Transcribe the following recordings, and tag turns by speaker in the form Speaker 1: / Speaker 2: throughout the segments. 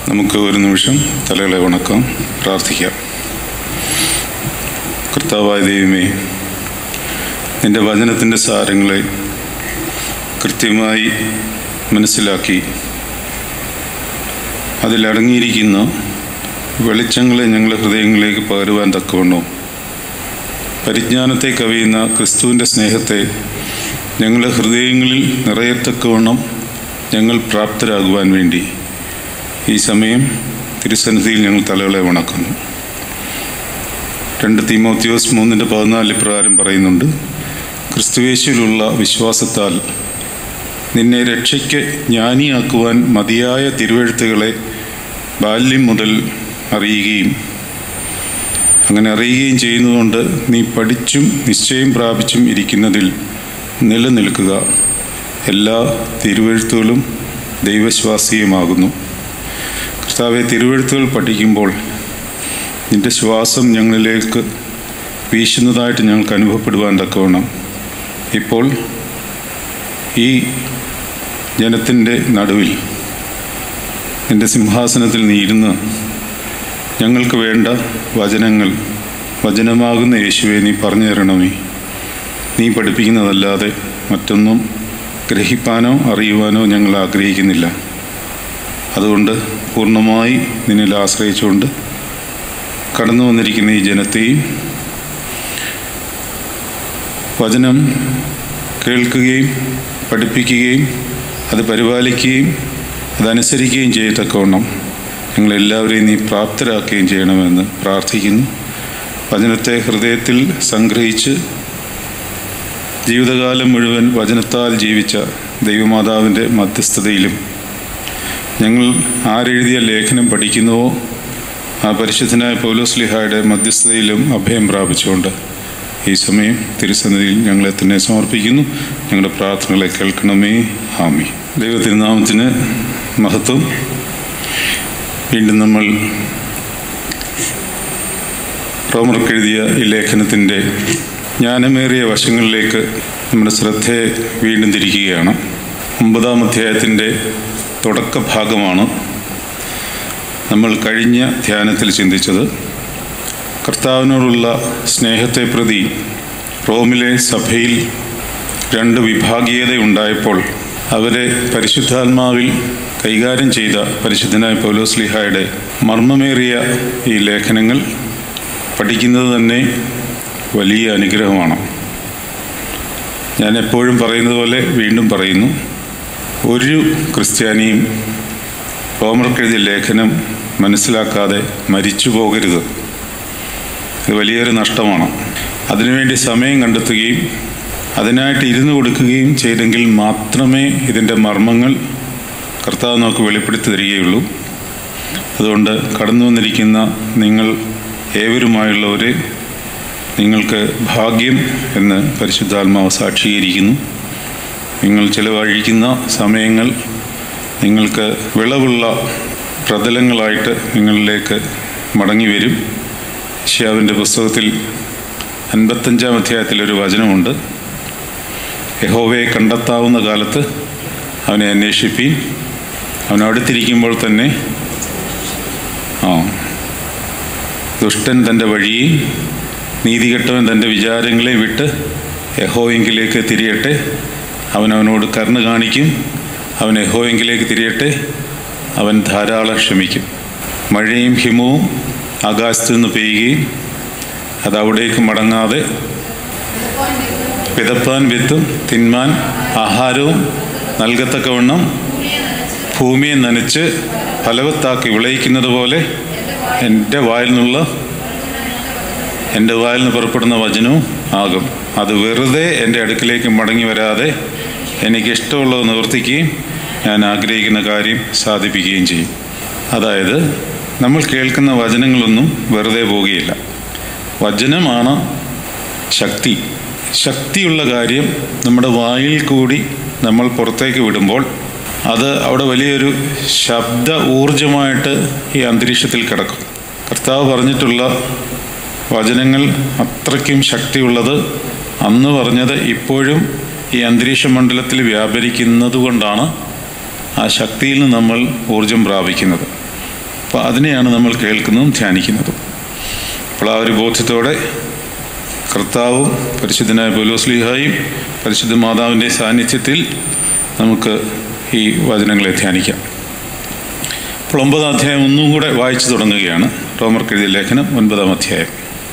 Speaker 1: നമുക്ക് ഒരു നിമിഷം തലകളെ വണക്കാം പ്രാർത്ഥിക്കാം കർത്താവായ ദൈവമേ നിന്റെ വചനത്തിൻ്റെ സാരങ്ങളെ കൃത്യമായി മനസ്സിലാക്കി അതിലടങ്ങിയിരിക്കുന്ന വെളിച്ചങ്ങളെ ഞങ്ങളുടെ ഹൃദയങ്ങളിലേക്ക് പകരുവാൻ തക്കവണ്ണോ പരിജ്ഞാനത്തെ കവിയുന്ന ക്രിസ്തുവിൻ്റെ സ്നേഹത്തെ ഞങ്ങളുടെ ഹൃദയങ്ങളിൽ നിറയത്തക്കവണ്ണം ഞങ്ങൾ പ്രാപ്തരാകുവാൻ വേണ്ടി ഈ സമയം തിരുസന്നിധിയിൽ ഞങ്ങൾ തലകളെ വണക്കുന്നു രണ്ട് തീമോത്യോസ് മൂന്നിൻ്റെ പതിനാല് പ്രകാരം പറയുന്നുണ്ട് ക്രിസ്തുവേശുവിലുള്ള വിശ്വാസത്താൽ നിന്നെ രക്ഷയ്ക്ക് ജ്ഞാനിയാക്കുവാൻ മതിയായ തിരുവഴുത്തുകളെ ബാല്യം മുതൽ അറിയുകയും അങ്ങനെ അറിയുകയും ചെയ്യുന്നതുകൊണ്ട് നീ പഠിച്ചും നിശ്ചയം പ്രാപിച്ചും ഇരിക്കുന്നതിൽ നിലനിൽക്കുക എല്ലാ തിരുവഴുത്തുകളും ദൈവശ്വാസീയമാകുന്നു കർത്താവെ തിരുവഴുത്തുകൾ പഠിക്കുമ്പോൾ നിന്റെ ശ്വാസം ഞങ്ങളിലേക്ക് വീശുന്നതായിട്ട് ഞങ്ങൾക്ക് അനുഭവപ്പെടുവാൻ തക്കവണ്ണം ഇപ്പോൾ ഈ ജനത്തിൻ്റെ നടുവിൽ നിന്റെ സിംഹാസനത്തിൽ നീ ഇരുന്ന് ഞങ്ങൾക്ക് വേണ്ട വചനങ്ങൾ വചനമാകുന്ന യേശുവെ നീ പറഞ്ഞു തരണമേ നീ പഠിപ്പിക്കുന്നതല്ലാതെ മറ്റൊന്നും ഗ്രഹിപ്പാനോ അറിയുവാനോ ഞങ്ങൾ ആഗ്രഹിക്കുന്നില്ല അതുകൊണ്ട് പൂർണ്ണമായി നിന്നിൽ ആശ്രയിച്ചുകൊണ്ട് കടന്നു വന്നിരിക്കുന്ന ഈ ജനത്തെയും വചനം കേൾക്കുകയും പഠിപ്പിക്കുകയും അത് പരിപാലിക്കുകയും അതനുസരിക്കുകയും ചെയ്യത്തക്കവണ്ണം ഞങ്ങളെല്ലാവരെയും നീ പ്രാപ്തരാക്കുകയും ചെയ്യണമെന്ന് പ്രാർത്ഥിക്കുന്നു വചനത്തെ ഹൃദയത്തിൽ സംഗ്രഹിച്ച് ജീവിതകാലം മുഴുവൻ വചനത്താൽ ജീവിച്ച ദൈവമാതാവിൻ്റെ മധ്യസ്ഥതയിലും ഞങ്ങൾ ആരെഴുതിയ ലേഖനം പഠിക്കുന്നുവോ ആ പരിശുദ്ധനായ പൗലോസ്ലിഹായുടെ മധ്യസ്ഥതയിലും അഭയം പ്രാപിച്ചുകൊണ്ട് ഈ സമയം തിരുസന്നിധിയിൽ ഞങ്ങളെ തന്നെ സമർപ്പിക്കുന്നു ഞങ്ങളുടെ പ്രാർത്ഥനകളെ കേൾക്കണമേ ഹാമി ദൈവത്തിരുനാമത്തിന് മഹത്വം വീണ്ടും നമ്മൾ റോമർക്കെഴുതിയ ഈ ലേഖനത്തിൻ്റെ ജ്ഞാനമേറിയ വശങ്ങളിലേക്ക് നമ്മുടെ ശ്രദ്ധയെ വീണ്ടും തിരിക്കുകയാണ് ഒമ്പതാം അധ്യായത്തിൻ്റെ തുടക്ക ഭാഗമാണ് നമ്മൾ കഴിഞ്ഞ ധ്യാനത്തിൽ ചിന്തിച്ചത് കർത്താവിനോടുള്ള സ്നേഹത്തെ പ്രതി റോമിലെ സഭയിൽ രണ്ട് വിഭാഗീയത ഉണ്ടായപ്പോൾ അവരെ പരിശുദ്ധാത്മാവിൽ കൈകാര്യം ചെയ്ത പരിശുദ്ധനായ പൗലോസ്ലിഹായുടെ മർമ്മമേറിയ ഈ ലേഖനങ്ങൾ പഠിക്കുന്നത് തന്നെ വലിയ അനുഗ്രഹമാണ് ഞാൻ എപ്പോഴും പറയുന്നത് പോലെ വീണ്ടും പറയുന്നു ഒരു ക്രിസ്ത്യാനിയും റോമർക്കെഴുതിയ ലേഖനം മനസ്സിലാക്കാതെ മരിച്ചു പോകരുത് ഇത് വലിയൊരു നഷ്ടമാണ് അതിനുവേണ്ടി സമയം കണ്ടെത്തുകയും അതിനായിട്ട് ഇരുന്നു കൊടുക്കുകയും ചെയ്തെങ്കിൽ മാത്രമേ ഇതിൻ്റെ മർമ്മങ്ങൾ കർത്താവ് നമുക്ക് വെളിപ്പെടുത്തി തരികയുള്ളൂ അതുകൊണ്ട് കടന്നു വന്നിരിക്കുന്ന നിങ്ങൾ ഏവരുമായുള്ളവരെ നിങ്ങൾക്ക് ഭാഗ്യം എന്ന് പരിശുദ്ധാത്മാവ് സാക്ഷീകരിക്കുന്നു നിങ്ങൾ ചിലവഴിക്കുന്ന സമയങ്ങൾ നിങ്ങൾക്ക് വിളവുള്ള പ്രതലങ്ങളായിട്ട് നിങ്ങളിലേക്ക് മടങ്ങി വരും ഷിയാവിൻ്റെ പുസ്തകത്തിൽ അൻപത്തഞ്ചാം അധ്യായത്തിൽ ഒരു വചനമുണ്ട് യഹോവയെ കണ്ടെത്താവുന്ന കാലത്ത് അവനെ അന്വേഷിപ്പീൻ അവൻ അടുത്തിരിക്കുമ്പോൾ തന്നെ ആ ദുഷ്ടൻ തൻ്റെ വഴിയെ നീതികെട്ടവൻ തൻ്റെ വിചാരങ്ങളെ വിട്ട് യഹോയെങ്കിലേക്ക് തിരിയട്ടെ അവൻ അവനോട് കരുണ കാണിക്കും അവൻ യഹോയെങ്കിലേക്ക് തിരിയട്ടെ അവൻ ധാരാളം ക്ഷമിക്കും മഴയും ഹിമവും ആകാശത്തു നിന്ന് പെയ്യുകയും അത് അവിടേക്ക് മടങ്ങാതെ വിതപ്പാൻ വിത്തും തിന്മാൻ ആഹാരവും നൽകത്തക്കവണ്ണം ഭൂമിയെ നനച്ച് ഫലവത്താക്കി വിളയിക്കുന്നത് പോലെ എൻ്റെ വായിൽ നിന്നുള്ള എൻ്റെ വായിൽ നിന്ന് പുറപ്പെടുന്ന വചനവും ആകും അത് വെറുതെ എൻ്റെ അടുക്കിലേക്ക് മടങ്ങി വരാതെ എനിക്ക് ഇഷ്ടമുള്ളത് നിവർത്തിക്കുകയും ഞാൻ ആഗ്രഹിക്കുന്ന കാര്യം സാധിപ്പിക്കുകയും ചെയ്യും അതായത് നമ്മൾ കേൾക്കുന്ന വചനങ്ങളൊന്നും വെറുതെ പോവുകയില്ല വചനമാണ് ശക്തി ശക്തിയുള്ള കാര്യം നമ്മുടെ വായിൽ കൂടി നമ്മൾ പുറത്തേക്ക് വിടുമ്പോൾ അത് അവിടെ വലിയൊരു ശബ്ദ ഊർജമായിട്ട് ഈ അന്തരീക്ഷത്തിൽ കിടക്കും കർത്താവ് പറഞ്ഞിട്ടുള്ള വചനങ്ങൾ അത്രയ്ക്കും ശക്തിയുള്ളത് അന്ന് പറഞ്ഞത് ഇപ്പോഴും ഈ അന്തരീക്ഷ മണ്ഡലത്തിൽ വ്യാപരിക്കുന്നത് കൊണ്ടാണ് ആ ശക്തിയിൽ നിന്ന് നമ്മൾ ഊർജം പ്രാപിക്കുന്നത് അപ്പോൾ അതിനെയാണ് നമ്മൾ കേൾക്കുന്നതും ധ്യാനിക്കുന്നതും അപ്പോൾ ആ ഒരു ബോധ്യത്തോടെ കർത്താവും പരിശുദ്ധനായ പൗലോസ്ലിഹായും പരിശുദ്ധ മാതാവിൻ്റെ സാന്നിധ്യത്തിൽ നമുക്ക് ഈ വചനങ്ങളെ ധ്യാനിക്കാം അപ്പോൾ ഒമ്പതാം അധ്യായം ഒന്നും കൂടെ വായിച്ചു തുടങ്ങുകയാണ് റോമർക്ക് എഴുതിയ ലേഖനം ഒൻപതാം അധ്യായം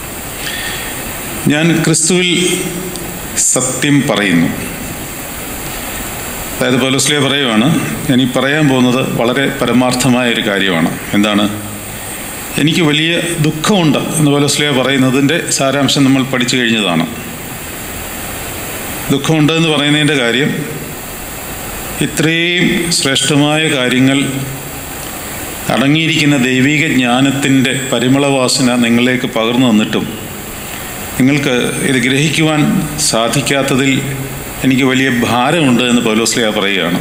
Speaker 1: ഞാൻ ക്രിസ്തുവിൽ സത്യം പറയുന്നു അതായത് പൗലോസ്ലിയ പറയുവാണ് ഞാൻ ഈ പറയാൻ പോകുന്നത് വളരെ പരമാർത്ഥമായ ഒരു കാര്യമാണ് എന്താണ് എനിക്ക് വലിയ ദുഃഖമുണ്ട് എന്ന് പൗലോസ്ലിയ പറയുന്നതിൻ്റെ സാരാംശം നമ്മൾ പഠിച്ചു കഴിഞ്ഞതാണ് ദുഃഖമുണ്ട് എന്ന് പറയുന്നതിൻ്റെ കാര്യം ഇത്രയും ശ്രേഷ്ഠമായ കാര്യങ്ങൾ അടങ്ങിയിരിക്കുന്ന ദൈവിക ജ്ഞാനത്തിൻ്റെ പരിമളവാസന നിങ്ങളിലേക്ക് പകർന്നു തന്നിട്ടും നിങ്ങൾക്ക് ഇത് ഗ്രഹിക്കുവാൻ സാധിക്കാത്തതിൽ എനിക്ക് വലിയ ഭാരമുണ്ട് എന്ന് പൗലോസ്ലിയ പറയുകയാണ്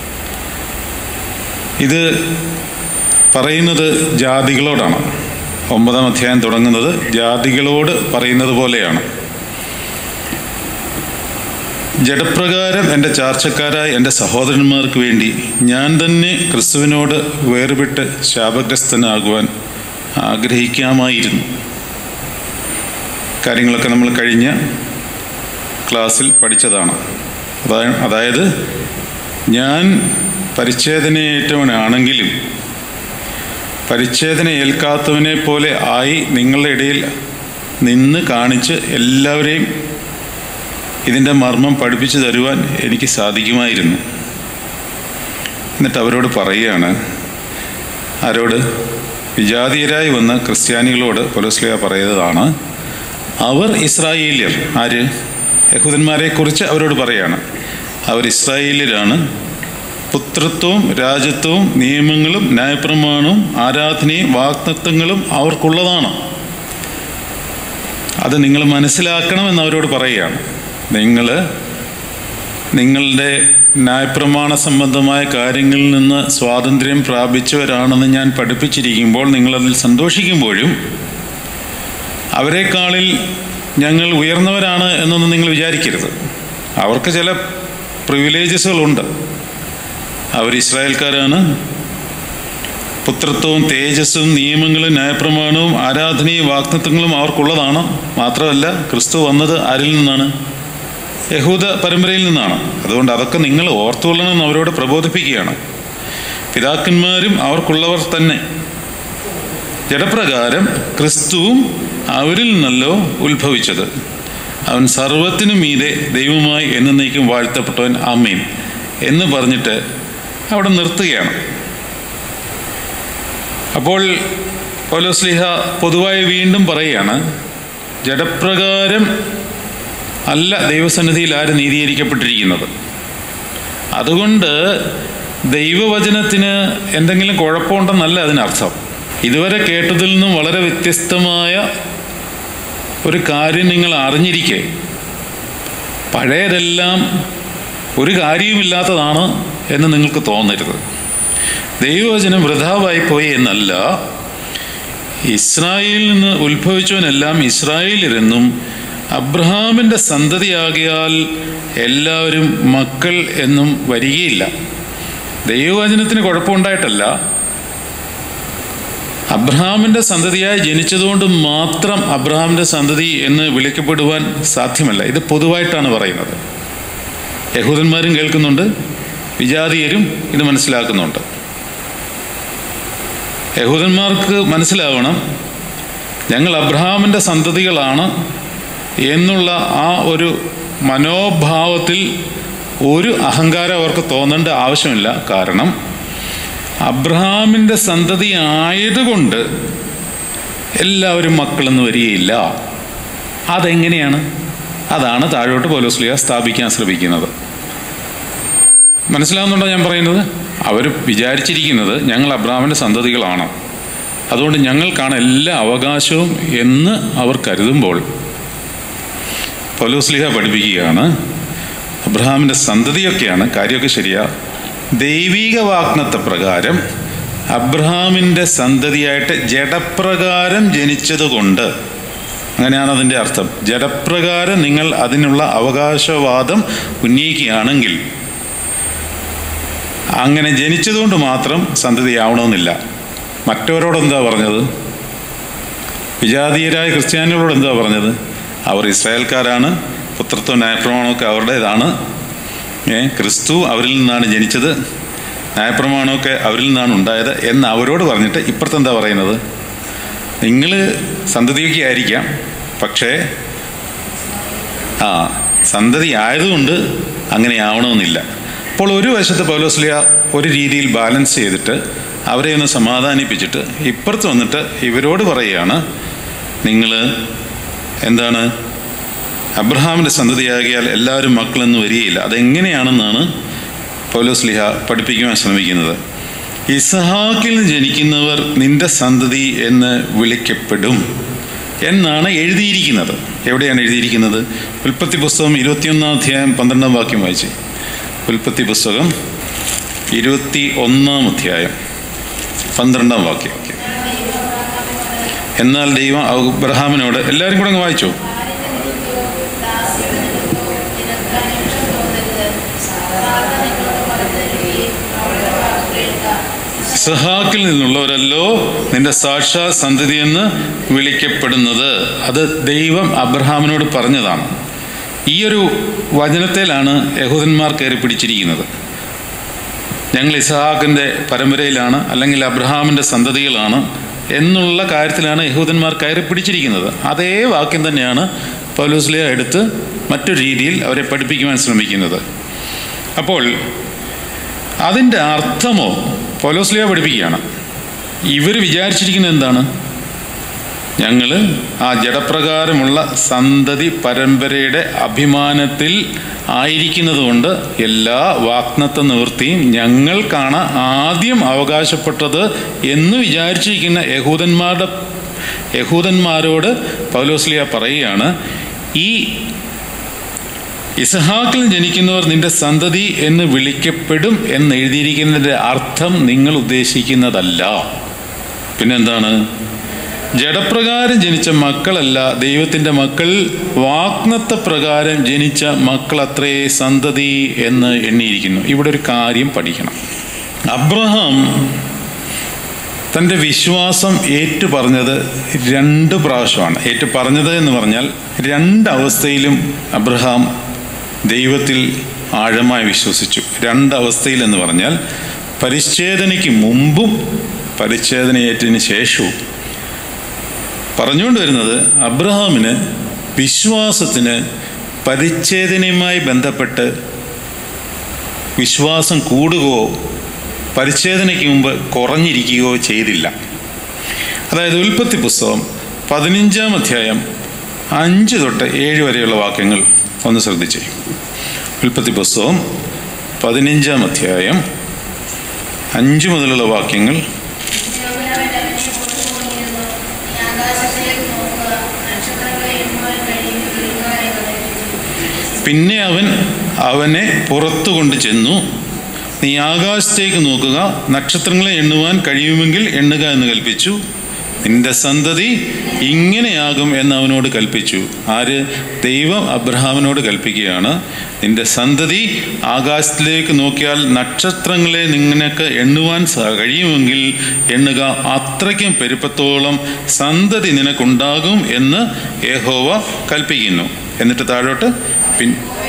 Speaker 1: ഇത് പറയുന്നത് ജാതികളോടാണ് ഒമ്പതാം അധ്യായം തുടങ്ങുന്നത് ജാതികളോട് പറയുന്നത് പോലെയാണ് ജഡപ്രകാരം എൻ്റെ ചാർച്ചക്കാരായ എൻ്റെ സഹോദരന്മാർക്ക് വേണ്ടി ഞാൻ തന്നെ ക്രിസ്തുവിനോട് വേർപെട്ട് ശാപഗ്രസ്തനാകുവാൻ ആഗ്രഹിക്കാമായിരുന്നു കാര്യങ്ങളൊക്കെ നമ്മൾ കഴിഞ്ഞ ക്ലാസ്സിൽ പഠിച്ചതാണ് അതായത് അതായത് ഞാൻ പരിച്ഛേദനയേറ്റവനാണെങ്കിലും പരിച്ഛേദന ഏൽക്കാത്തവനെ പോലെ ആയി നിങ്ങളുടെ ഇടയിൽ നിന്ന് കാണിച്ച് എല്ലാവരെയും ഇതിൻ്റെ മർമ്മം പഠിപ്പിച്ചു തരുവാൻ എനിക്ക് സാധിക്കുമായിരുന്നു എന്നിട്ട് അവരോട് പറയുകയാണ് ആരോട് വിജാതീയരായി വന്ന ക്രിസ്ത്യാനികളോട് പൊലസ്ലിയ പറയുന്നതാണ് അവർ ഇസ്രായേലിയർ ആര് യഹൂദന്മാരെ കുറിച്ച് അവരോട് പറയാണ് അവർ ഇസ്രായേലിയരാണ് പുത്രത്വവും രാജ്യത്വവും നിയമങ്ങളും ന്യായപ്രമാണവും ആരാധനയും വാക്തത്വങ്ങളും അവർക്കുള്ളതാണ് അത് നിങ്ങൾ മനസ്സിലാക്കണമെന്ന് അവരോട് പറയുകയാണ് നിങ്ങൾ നിങ്ങളുടെ ന്യായപ്രമാണ സംബന്ധമായ കാര്യങ്ങളിൽ നിന്ന് സ്വാതന്ത്ര്യം പ്രാപിച്ചവരാണെന്ന് ഞാൻ പഠിപ്പിച്ചിരിക്കുമ്പോൾ നിങ്ങളതിൽ സന്തോഷിക്കുമ്പോഴും അവരെക്കാളിൽ ഞങ്ങൾ ഉയർന്നവരാണ് എന്നൊന്നും നിങ്ങൾ വിചാരിക്കരുത് അവർക്ക് ചില പ്രിവിലേജസുകളുണ്ട് അവർ ഇസ്രായേൽക്കാരാണ് പുത്രത്വവും തേജസ്സും നിയമങ്ങളും ന്യായപ്രമാണവും ആരാധനയും വാക്തത്വങ്ങളും അവർക്കുള്ളതാണ് മാത്രമല്ല ക്രിസ്തു വന്നത് ആരിൽ നിന്നാണ് യഹൂദ പരമ്പരയിൽ നിന്നാണ് അതുകൊണ്ട് അതൊക്കെ നിങ്ങൾ ഓർത്തുകൊള്ളണമെന്ന് അവരോട് പ്രബോധിപ്പിക്കുകയാണ് പിതാക്കന്മാരും അവർക്കുള്ളവർ തന്നെ ജഡപ്രകാരം ക്രിസ്തുവും അവരിൽ നിന്നല്ലോ ഉത്ഭവിച്ചത് അവൻ സർവത്തിനും മീതെ ദൈവമായി എന്നേക്കും വാഴ്ത്തപ്പെട്ടവൻ അമ്മയും എന്ന് പറഞ്ഞിട്ട് അവിടെ നിർത്തുകയാണ് അപ്പോൾ പൗലോസ്ലിഹ പൊതുവായി വീണ്ടും പറയുകയാണ് ജഡപ്രകാരം അല്ല ദൈവസന്നിധിയിൽ ആര് നീതീകരിക്കപ്പെട്ടിരിക്കുന്നത് അതുകൊണ്ട് ദൈവവചനത്തിന് എന്തെങ്കിലും കുഴപ്പമുണ്ടെന്നല്ല അതിനർത്ഥം ഇതുവരെ കേട്ടതിൽ നിന്നും വളരെ വ്യത്യസ്തമായ ഒരു കാര്യം നിങ്ങൾ അറിഞ്ഞിരിക്കെ പഴയതെല്ലാം ഒരു കാര്യവുമില്ലാത്തതാണ് എന്ന് നിങ്ങൾക്ക് തോന്നരുത് ദൈവവചനം വൃഥാവായി പോയി എന്നല്ല ഇസ്രായേലിൽ നിന്ന് ഉത്ഭവിച്ചവനെല്ലാം ഇസ്രായേലിരെന്നും അബ്രഹാമിൻ്റെ സന്തതിയാകിയാൽ എല്ലാവരും മക്കൾ എന്നും വരികയില്ല ദൈവവചനത്തിന് കുഴപ്പമുണ്ടായിട്ടല്ല അബ്രഹാമിൻ്റെ സന്തതിയായി ജനിച്ചതുകൊണ്ട് മാത്രം അബ്രഹാമിൻ്റെ സന്തതി എന്ന് വിളിക്കപ്പെടുവാൻ സാധ്യമല്ല ഇത് പൊതുവായിട്ടാണ് പറയുന്നത് യഹൂദന്മാരും കേൾക്കുന്നുണ്ട് വിജാതീയരും ഇത് മനസ്സിലാക്കുന്നുണ്ട് യഹൂദന്മാർക്ക് മനസ്സിലാവണം ഞങ്ങൾ അബ്രഹാമിൻ്റെ സന്തതികളാണ് എന്നുള്ള ആ ഒരു മനോഭാവത്തിൽ ഒരു അഹങ്കാരം അവർക്ക് തോന്നേണ്ട ആവശ്യമില്ല കാരണം അബ്രഹാമിൻ്റെ സന്തതി ആയതുകൊണ്ട് എല്ലാവരും മക്കളെന്ന് വരികയില്ല അതെങ്ങനെയാണ് അതാണ് താഴോട്ട് പോലോസ്ലിയ സ്ഥാപിക്കാൻ ശ്രമിക്കുന്നത് മനസ്സിലാവുന്നുണ്ടോ ഞാൻ പറയുന്നത് അവർ വിചാരിച്ചിരിക്കുന്നത് ഞങ്ങൾ അബ്രഹാമിൻ്റെ സന്തതികളാണ് അതുകൊണ്ട് ഞങ്ങൾക്കാണ് എല്ലാ അവകാശവും എന്ന് അവർ കരുതുമ്പോൾ പൗലോസ്ലിഹ പഠിപ്പിക്കുകയാണ് അബ്രഹാമിൻ്റെ സന്തതിയൊക്കെയാണ് കാര്യമൊക്കെ ശരിയാ ദൈവിക വാഗ്നത്ത പ്രകാരം അബ്രഹാമിൻ്റെ സന്തതിയായിട്ട് ജഡപ്രകാരം ജനിച്ചതുകൊണ്ട് അങ്ങനെയാണ് അതിൻ്റെ അർത്ഥം ജഡപ്രകാരം നിങ്ങൾ അതിനുള്ള അവകാശവാദം ഉന്നയിക്കുകയാണെങ്കിൽ അങ്ങനെ ജനിച്ചതുകൊണ്ട് മാത്രം സന്തതിയാവണമെന്നില്ല മറ്റവരോട് എന്താ പറഞ്ഞത് വിജാതീയരായ ക്രിസ്ത്യാനികളോട് എന്താ പറഞ്ഞത് അവർ ഇസ്രായേൽക്കാരാണ് പുത്രത്വ ന്യായപ്രമാണമൊക്കെ അവരുടേതാണ് ഏ ക്രിസ്തു അവരിൽ നിന്നാണ് ജനിച്ചത് ന്യായപ്രമാണമൊക്കെ അവരിൽ നിന്നാണ് ഉണ്ടായത് എന്ന് അവരോട് പറഞ്ഞിട്ട് ഇപ്പുറത്ത് എന്താ പറയുന്നത് നിങ്ങൾ സന്തതിയൊക്കെ ആയിരിക്കാം പക്ഷേ ആ സന്തതി ആയതുകൊണ്ട് അങ്ങനെ ആവണമെന്നില്ല അപ്പോൾ ഒരു വശത്ത് പൗലോസ്ലിയ ഒരു രീതിയിൽ ബാലൻസ് ചെയ്തിട്ട് അവരെ ഒന്ന് സമാധാനിപ്പിച്ചിട്ട് ഇപ്പുറത്ത് വന്നിട്ട് ഇവരോട് പറയുകയാണ് നിങ്ങൾ എന്താണ് അബ്രഹാമിൻ്റെ സന്തതിയാകിയാൽ എല്ലാവരും മക്കളെന്ന് വരികയില്ല അതെങ്ങനെയാണെന്നാണ് പൗലോസ്ലിഹ പഠിപ്പിക്കുവാൻ ശ്രമിക്കുന്നത് ഇസഹാക്കിൽ ജനിക്കുന്നവർ നിന്റെ സന്തതി എന്ന് വിളിക്കപ്പെടും എന്നാണ് എഴുതിയിരിക്കുന്നത് എവിടെയാണ് എഴുതിയിരിക്കുന്നത് ഉൽപ്പത്തി പുസ്തകം ഇരുപത്തിയൊന്നാം അധ്യായം പന്ത്രണ്ടാം വാക്യം വായിച്ച് ഉൽപ്പത്തി പുസ്തകം ഇരുപത്തി ഒന്നാം അധ്യായം പന്ത്രണ്ടാം വാക്യം എന്നാൽ ദൈവം അബ്രഹാമിനോട് എല്ലാവരും കൂടെ അങ്ങ് വായിച്ചോ ഇസഹാക്കിൽ നിന്നുള്ളവരല്ലോ നിന്റെ സാക്ഷാ സന്തതി എന്ന് വിളിക്കപ്പെടുന്നത് അത് ദൈവം അബ്രഹാമിനോട് പറഞ്ഞതാണ് ഈ ഒരു വചനത്തിലാണ് യഹൂദന്മാർ കയറി പിടിച്ചിരിക്കുന്നത് ഞങ്ങൾ ഇസഹാക്കിൻ്റെ പരമ്പരയിലാണ് അല്ലെങ്കിൽ അബ്രഹാമിൻ്റെ സന്തതികളാണ് എന്നുള്ള കാര്യത്തിലാണ് യഹൂദന്മാർ കയറി പിടിച്ചിരിക്കുന്നത് അതേ വാക്യം തന്നെയാണ് പൗലോസ്ലിയ എടുത്ത് മറ്റൊരു രീതിയിൽ അവരെ പഠിപ്പിക്കുവാൻ ശ്രമിക്കുന്നത് അപ്പോൾ അതിൻ്റെ അർത്ഥമോ പൗലോസ്ലിയ പഠിപ്പിക്കുകയാണ് ഇവർ വിചാരിച്ചിരിക്കുന്നത് എന്താണ് ഞങ്ങൾ ആ ജഡപ്രകാരമുള്ള സന്തതി പരമ്പരയുടെ അഭിമാനത്തിൽ ആയിരിക്കുന്നത് കൊണ്ട് എല്ലാ വാഗ്നത്വ നിവൃത്തിയും ഞങ്ങൾക്കാണ് ആദ്യം അവകാശപ്പെട്ടത് എന്ന് വിചാരിച്ചിരിക്കുന്ന യഹൂദന്മാരുടെ യഹൂദന്മാരോട് പൗലോസ്ലിയ പറയുകയാണ് ഈ ഇസഹാക്കിൽ ജനിക്കുന്നവർ നിന്റെ സന്തതി എന്ന് വിളിക്കപ്പെടും എന്ന് എഴുതിയിരിക്കുന്നതിൻ്റെ അർത്ഥം നിങ്ങൾ ഉദ്ദേശിക്കുന്നതല്ല പിന്നെന്താണ് ജഡപ്രകാരം ജനിച്ച മക്കളല്ല ദൈവത്തിൻ്റെ മക്കൾ വാഗ്നത്ത പ്രകാരം ജനിച്ച മക്കളത്രേ സന്തതി എന്ന് എണ്ണിയിരിക്കുന്നു ഇവിടെ ഒരു കാര്യം പഠിക്കണം അബ്രഹാം തൻ്റെ വിശ്വാസം ഏറ്റു പറഞ്ഞത് രണ്ട് പ്രാവശ്യമാണ് ഏറ്റു പറഞ്ഞത് എന്ന് പറഞ്ഞാൽ രണ്ടവസ്ഥയിലും അബ്രഹാം ദൈവത്തിൽ ആഴമായി വിശ്വസിച്ചു രണ്ടവസ്ഥയിൽ എന്ന് പറഞ്ഞാൽ പരിച്ഛേദനയ്ക്ക് മുമ്പും പരിച്ഛേദനയേറ്റതിന് ശേഷവും പറഞ്ഞുകൊണ്ട് വരുന്നത് അബ്രഹാമിന് വിശ്വാസത്തിന് പരിച്ഛേദനയുമായി ബന്ധപ്പെട്ട് വിശ്വാസം കൂടുകയോ പരിച്ഛേദനയ്ക്ക് മുമ്പ് കുറഞ്ഞിരിക്കുകയോ ചെയ്തില്ല അതായത് ഉൽപ്പത്തി പുസ്തകം പതിനഞ്ചാം അധ്യായം അഞ്ച് തൊട്ട് ഏഴ് വരെയുള്ള വാക്യങ്ങൾ ഒന്ന് ശ്രദ്ധിച്ചേ ഉൽപ്പത്തി പുസ്തകം പതിനഞ്ചാം അധ്യായം അഞ്ച് മുതലുള്ള വാക്യങ്ങൾ പിന്നെ അവൻ അവനെ പുറത്തു കൊണ്ട് ചെന്നു നീ ആകാശത്തേക്ക് നോക്കുക നക്ഷത്രങ്ങളെ എണ്ണുവാൻ കഴിയുമെങ്കിൽ എണ്ണുക എന്ന് കൽപ്പിച്ചു നിന്റെ സന്തതി ഇങ്ങനെയാകും എന്ന് അവനോട് കൽപ്പിച്ചു ആര് ദൈവം അബ്രഹാമിനോട് കൽപ്പിക്കുകയാണ് നിന്റെ സന്തതി ആകാശത്തിലേക്ക് നോക്കിയാൽ നക്ഷത്രങ്ങളെ നിനക്ക് എണ്ണുവാൻ കഴിയുമെങ്കിൽ എണ്ണുക അത്രയ്ക്കും പെരുപ്പത്തോളം സന്തതി നിനക്കുണ്ടാകും എന്ന് യഹോവ കൽപ്പിക്കുന്നു എന്നിട്ട് താഴോട്ട് പിൻ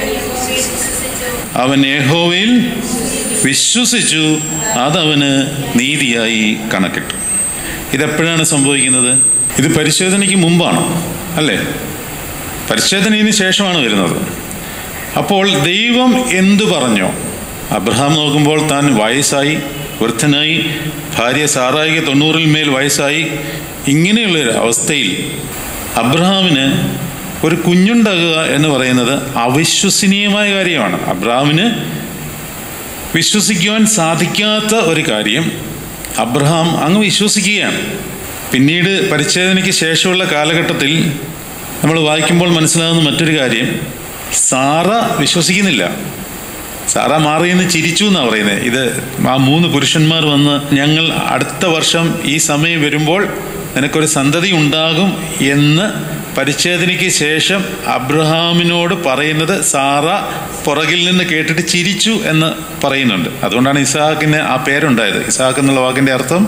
Speaker 1: അവൻ യഹോവയിൽ വിശ്വസിച്ചു അതവന് നീതിയായി കണക്കിട്ടു ഇതെപ്പോഴാണ് സംഭവിക്കുന്നത് ഇത് പരിശോധനയ്ക്ക് മുമ്പാണ് അല്ലേ പരിശോധനയ്ക്ക് ശേഷമാണ് വരുന്നത് അപ്പോൾ ദൈവം എന്തു പറഞ്ഞോ അബ്രഹാം നോക്കുമ്പോൾ താൻ വയസ്സായി വൃദ്ധനായി ഭാര്യ സാറായിക്ക് തൊണ്ണൂറിൽ മേൽ വയസ്സായി ഇങ്ങനെയുള്ളൊരു അവസ്ഥയിൽ അബ്രഹാമിന് ഒരു കുഞ്ഞുണ്ടാകുക എന്ന് പറയുന്നത് അവിശ്വസനീയമായ കാര്യമാണ് അബ്രഹാമിന് വിശ്വസിക്കുവാൻ സാധിക്കാത്ത ഒരു കാര്യം അബ്രഹാം അങ്ങ് വിശ്വസിക്കുകയാണ് പിന്നീട് പരിച്ഛേദനയ്ക്ക് ശേഷമുള്ള കാലഘട്ടത്തിൽ നമ്മൾ വായിക്കുമ്പോൾ മനസ്സിലാകുന്ന മറ്റൊരു കാര്യം സാറ വിശ്വസിക്കുന്നില്ല സാറ മാറിയെന്ന് ചിരിച്ചു എന്നാണ് പറയുന്നത് ഇത് ആ മൂന്ന് പുരുഷന്മാർ വന്ന് ഞങ്ങൾ അടുത്ത വർഷം ഈ സമയം വരുമ്പോൾ നിനക്കൊരു സന്തതി ഉണ്ടാകും എന്ന് പരിച്ഛേദനയ്ക്ക് ശേഷം അബ്രഹാമിനോട് പറയുന്നത് സാറ പുറകിൽ നിന്ന് കേട്ടിട്ട് ചിരിച്ചു എന്ന് പറയുന്നുണ്ട് അതുകൊണ്ടാണ് ഇസാഖിന് ആ പേരുണ്ടായത് ഇസാഖ് എന്നുള്ള വാക്കിൻ്റെ അർത്ഥം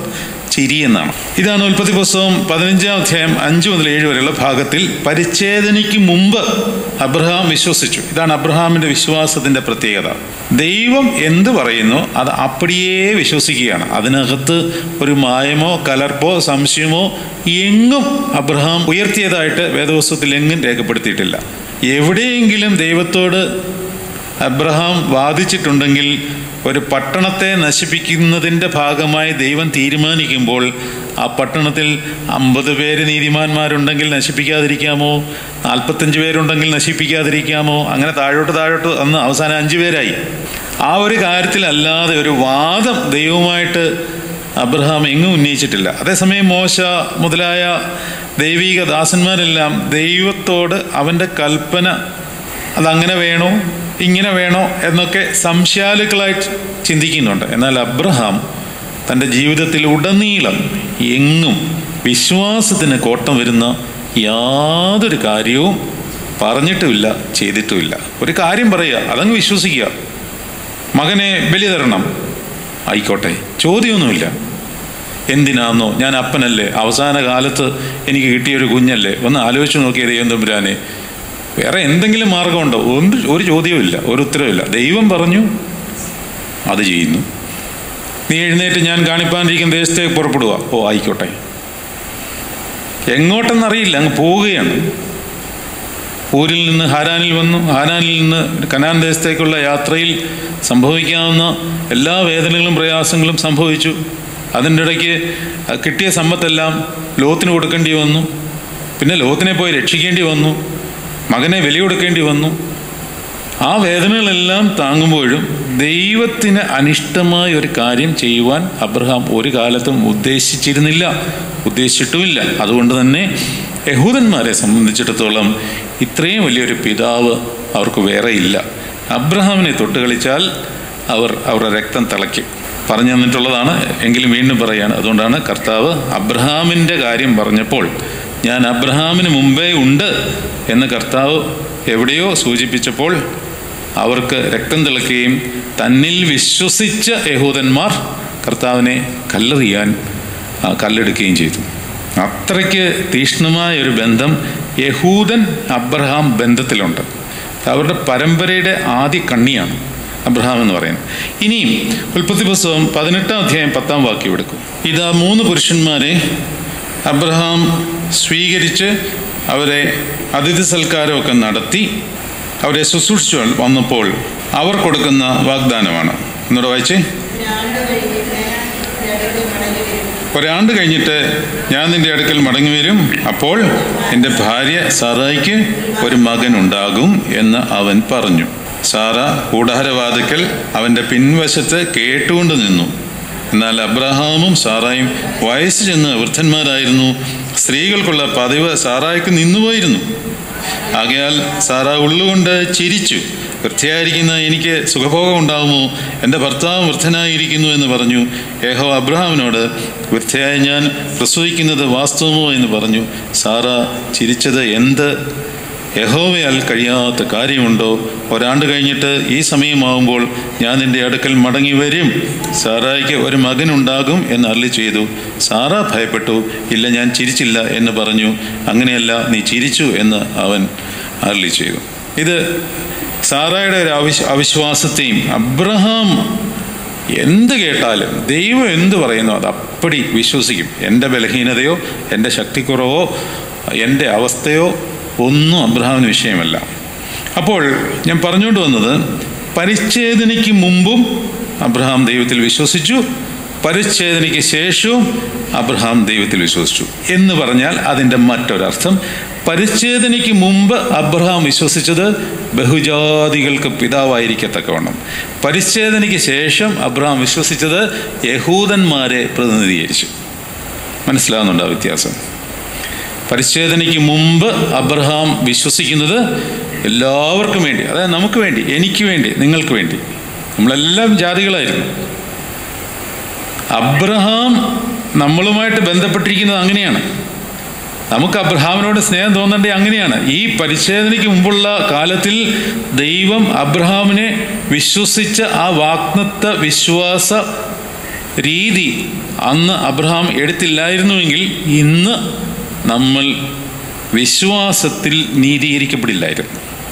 Speaker 1: ചിരി എന്നാണ് ഇതാണ് ഉൽപ്പത്തി പുസ്തകം പതിനഞ്ചാം അധ്യായം അഞ്ച് മുതൽ ഏഴ് വരെയുള്ള ഭാഗത്തിൽ പരിച്ഛേദനയ്ക്ക് മുമ്പ് അബ്രഹാം വിശ്വസിച്ചു ഇതാണ് അബ്രഹാമിന്റെ വിശ്വാസത്തിന്റെ പ്രത്യേകത ദൈവം എന്ത് പറയുന്നു അത് അപ്പടിയേ വിശ്വസിക്കുകയാണ് അതിനകത്ത് ഒരു മായമോ കലർപ്പോ സംശയമോ എങ്ങും അബ്രഹാം ഉയർത്തിയതായിട്ട് വേദവസ്തുത്തിൽ എങ്ങും രേഖപ്പെടുത്തിയിട്ടില്ല എവിടെയെങ്കിലും ദൈവത്തോട് അബ്രഹാം വാദിച്ചിട്ടുണ്ടെങ്കിൽ ഒരു പട്ടണത്തെ നശിപ്പിക്കുന്നതിൻ്റെ ഭാഗമായി ദൈവം തീരുമാനിക്കുമ്പോൾ ആ പട്ടണത്തിൽ അമ്പത് പേര് നീതിമാന്മാരുണ്ടെങ്കിൽ നശിപ്പിക്കാതിരിക്കാമോ നാൽപ്പത്തഞ്ച് പേരുണ്ടെങ്കിൽ നശിപ്പിക്കാതിരിക്കാമോ അങ്ങനെ താഴോട്ട് താഴോട്ട് അന്ന് അവസാനം അഞ്ച് പേരായി ആ ഒരു കാര്യത്തിലല്ലാതെ ഒരു വാദം ദൈവവുമായിട്ട് അബ്രഹാം എങ്ങും ഉന്നയിച്ചിട്ടില്ല അതേസമയം മോശ മുതലായ ദൈവിക ദാസന്മാരെല്ലാം ദൈവത്തോട് അവൻ്റെ കൽപ്പന അതങ്ങനെ വേണോ ഇങ്ങനെ വേണോ എന്നൊക്കെ സംശയാലുക്കളായിട്ട് ചിന്തിക്കുന്നുണ്ട് എന്നാൽ അബ്രഹാം തൻ്റെ ജീവിതത്തിൽ ഉടനീളം എങ്ങും വിശ്വാസത്തിന് കോട്ടം വരുന്ന യാതൊരു കാര്യവും പറഞ്ഞിട്ടുമില്ല ചെയ്തിട്ടുമില്ല ഒരു കാര്യം പറയുക അതങ്ങ് വിശ്വസിക്കുക മകനെ ബലി തരണം ആയിക്കോട്ടെ ചോദ്യമൊന്നുമില്ല എന്തിനാന്നോ ഞാൻ അപ്പനല്ലേ അവസാന കാലത്ത് എനിക്ക് കിട്ടിയൊരു കുഞ്ഞല്ലേ ഒന്ന് ആലോചിച്ച് നോക്കിയത് ദൈവം തമ്പുരാനെ വേറെ എന്തെങ്കിലും മാർഗമുണ്ടോ ഒന്ന് ഒരു ചോദ്യവുമില്ല ഒരു ഉത്തരവില്ല ദൈവം പറഞ്ഞു അത് ചെയ്യുന്നു നീ എഴുന്നേറ്റ് ഞാൻ കാണിപ്പാനിരിക്കുന്ന ദേശത്തേക്ക് പുറപ്പെടുക ഓ ആയിക്കോട്ടെ എങ്ങോട്ടെന്നറിയില്ല അങ്ങ് പോവുകയാണ് ഊരിൽ നിന്ന് ഹാരാനിൽ വന്നു ഹാരാനിൽ നിന്ന് കനാൻ ദേശത്തേക്കുള്ള യാത്രയിൽ സംഭവിക്കാവുന്ന എല്ലാ വേദനകളും പ്രയാസങ്ങളും സംഭവിച്ചു അതിൻ്റെ ഇടയ്ക്ക് കിട്ടിയ സമ്പത്തെല്ലാം ലോത്തിന് കൊടുക്കേണ്ടി വന്നു പിന്നെ ലോത്തിനെ പോയി രക്ഷിക്കേണ്ടി വന്നു മകനെ ബലി കൊടുക്കേണ്ടി വന്നു ആ വേദനകളെല്ലാം താങ്ങുമ്പോഴും ദൈവത്തിന് അനിഷ്ടമായ ഒരു കാര്യം ചെയ്യുവാൻ അബ്രഹാം ഒരു കാലത്തും ഉദ്ദേശിച്ചിരുന്നില്ല ഉദ്ദേശിച്ചിട്ടുമില്ല അതുകൊണ്ട് തന്നെ യഹൂദന്മാരെ സംബന്ധിച്ചിടത്തോളം ഇത്രയും വലിയൊരു പിതാവ് അവർക്ക് വേറെ ഇല്ല അബ്രഹാമിനെ തൊട്ട് കളിച്ചാൽ അവർ അവരുടെ രക്തം തിളയ്ക്കും പറഞ്ഞു തന്നിട്ടുള്ളതാണ് എങ്കിലും വീണ്ടും പറയാണ് അതുകൊണ്ടാണ് കർത്താവ് അബ്രഹാമിൻ്റെ കാര്യം പറഞ്ഞപ്പോൾ ഞാൻ അബ്രഹാമിന് മുമ്പേ ഉണ്ട് എന്ന് കർത്താവ് എവിടെയോ സൂചിപ്പിച്ചപ്പോൾ അവർക്ക് രക്തം തിളക്കുകയും തന്നിൽ വിശ്വസിച്ച യഹൂദന്മാർ കർത്താവിനെ കല്ലെറിയാൻ ആ, കല്ലെടുക്കുകയും ചെയ്തു അത്രയ്ക്ക് തീക്ഷ്ണമായ ഒരു ബന്ധം യഹൂദൻ അബ്രഹാം ബന്ധത്തിലുണ്ട് അവരുടെ പരമ്പരയുടെ ആദ്യ കണ്ണിയാണ് അബ്രഹാം എന്ന് പറയുന്നത് ഇനിയും ഉൽപ്പത്തി പുസ്തകം പതിനെട്ടാം അധ്യായം പത്താം വാക്യം എടുക്കും ഇതാ മൂന്ന് പുരുഷന്മാരെ അബ്രഹാം സ്വീകരിച്ച് അവരെ അതിഥി സൽക്കാരമൊക്കെ നടത്തി അവരെ ശുശ്രൂഷിച്ചു വന്നപ്പോൾ അവർ കൊടുക്കുന്ന വാഗ്ദാനമാണ് എന്നോട് വായിച്ചേ
Speaker 2: ഒരാണ്ട് കഴിഞ്ഞിട്ട് ഞാൻ നിന്റെ അടുക്കൽ മടങ്ങി വരും.
Speaker 1: ഒരാണ്ട് കഴിഞ്ഞിട്ട് ഞാൻ നിന്റെ അടുക്കൽ മടങ്ങി വരും അപ്പോൾ എൻ്റെ ഭാര്യ സാറായിക്ക് ഒരു മകൻ ഉണ്ടാകും എന്ന് അവൻ പറഞ്ഞു സാറ കൂടാരവാതിക്കൽ അവൻ്റെ പിൻവശത്ത് കേട്ടുകൊണ്ട് നിന്നു എന്നാൽ അബ്രഹാമും സാറായും വയസ്സ് ചെന്ന് വൃദ്ധന്മാരായിരുന്നു സ്ത്രീകൾക്കുള്ള പതിവ് സാറായിക്ക് നിന്നുപോയിരുന്നു ആകയാൽ സാറ ഉള്ളുകൊണ്ട് ചിരിച്ചു വൃത്തിയായിരിക്കുന്ന എനിക്ക് സുഖഭോഗം ഉണ്ടാകുമോ എൻ്റെ ഭർത്താവ് വൃദ്ധനായിരിക്കുന്നു എന്ന് പറഞ്ഞു യേഹോ അബ്രഹാമിനോട് വൃദ്ധയായ ഞാൻ പ്രസവിക്കുന്നത് വാസ്തവമോ എന്ന് പറഞ്ഞു സാറ ചിരിച്ചത് എന്ത് യഹോവയാൽ കഴിയാത്ത കാര്യമുണ്ടോ ഒരാണ്ട് കഴിഞ്ഞിട്ട് ഈ സമയമാകുമ്പോൾ ഞാൻ നിന്റെ അടുക്കൽ മടങ്ങി വരും സാറായിക്ക് ഒരു മകനുണ്ടാകും എന്ന് അരളി ചെയ്തു സാറ ഭയപ്പെട്ടു ഇല്ല ഞാൻ ചിരിച്ചില്ല എന്ന് പറഞ്ഞു അങ്ങനെയല്ല നീ ചിരിച്ചു എന്ന് അവൻ അരളി ചെയ്തു ഇത് സാറായുടെ ഒരു അവിശ് അവിശ്വാസത്തെയും അബ്രഹാം എന്ത് കേട്ടാലും ദൈവം എന്ത് പറയുന്നു അത് അപ്പടി വിശ്വസിക്കും എൻ്റെ ബലഹീനതയോ എൻ്റെ ശക്തിക്കുറവോ എൻ്റെ അവസ്ഥയോ ഒന്നും അബ്രഹാമിന് വിഷയമല്ല അപ്പോൾ ഞാൻ പറഞ്ഞുകൊണ്ട് വന്നത് പരിച്ഛേദനയ്ക്ക് മുമ്പും അബ്രഹാം ദൈവത്തിൽ വിശ്വസിച്ചു പരിച്ഛേദനയ്ക്ക് ശേഷവും അബ്രഹാം ദൈവത്തിൽ വിശ്വസിച്ചു എന്ന് പറഞ്ഞാൽ അതിൻ്റെ മറ്റൊരർത്ഥം പരിച്ഛേദനയ്ക്ക് മുമ്പ് അബ്രഹാം വിശ്വസിച്ചത് ബഹുജാതികൾക്ക് പിതാവായിരിക്കത്തക്കവണ്ണം പരിച്ഛേദനയ്ക്ക് ശേഷം അബ്രഹാം വിശ്വസിച്ചത് യഹൂദന്മാരെ പ്രതിനിധീകരിച്ചു മനസ്സിലാവുന്നുണ്ടോ ആ വ്യത്യാസം പരിച്ഛേദനയ്ക്ക് മുമ്പ് അബ്രഹാം വിശ്വസിക്കുന്നത് എല്ലാവർക്കും വേണ്ടി അതായത് നമുക്ക് വേണ്ടി എനിക്ക് വേണ്ടി നിങ്ങൾക്ക് വേണ്ടി നമ്മളെല്ലാം ജാതികളായിരുന്നു അബ്രഹാം നമ്മളുമായിട്ട് ബന്ധപ്പെട്ടിരിക്കുന്നത് അങ്ങനെയാണ് നമുക്ക് അബ്രഹാമിനോട് സ്നേഹം തോന്നേണ്ടത് അങ്ങനെയാണ് ഈ പരിച്ഛേദനയ്ക്ക് മുമ്പുള്ള കാലത്തിൽ ദൈവം അബ്രഹാമിനെ വിശ്വസിച്ച ആ വാഗ്നത്ത വിശ്വാസ രീതി അന്ന് അബ്രഹാം എടുത്തില്ലായിരുന്നുവെങ്കിൽ ഇന്ന് നമ്മൾ വിശ്വാസത്തിൽ നീതീകരിക്കപ്പെടില്ലായിരുന്നു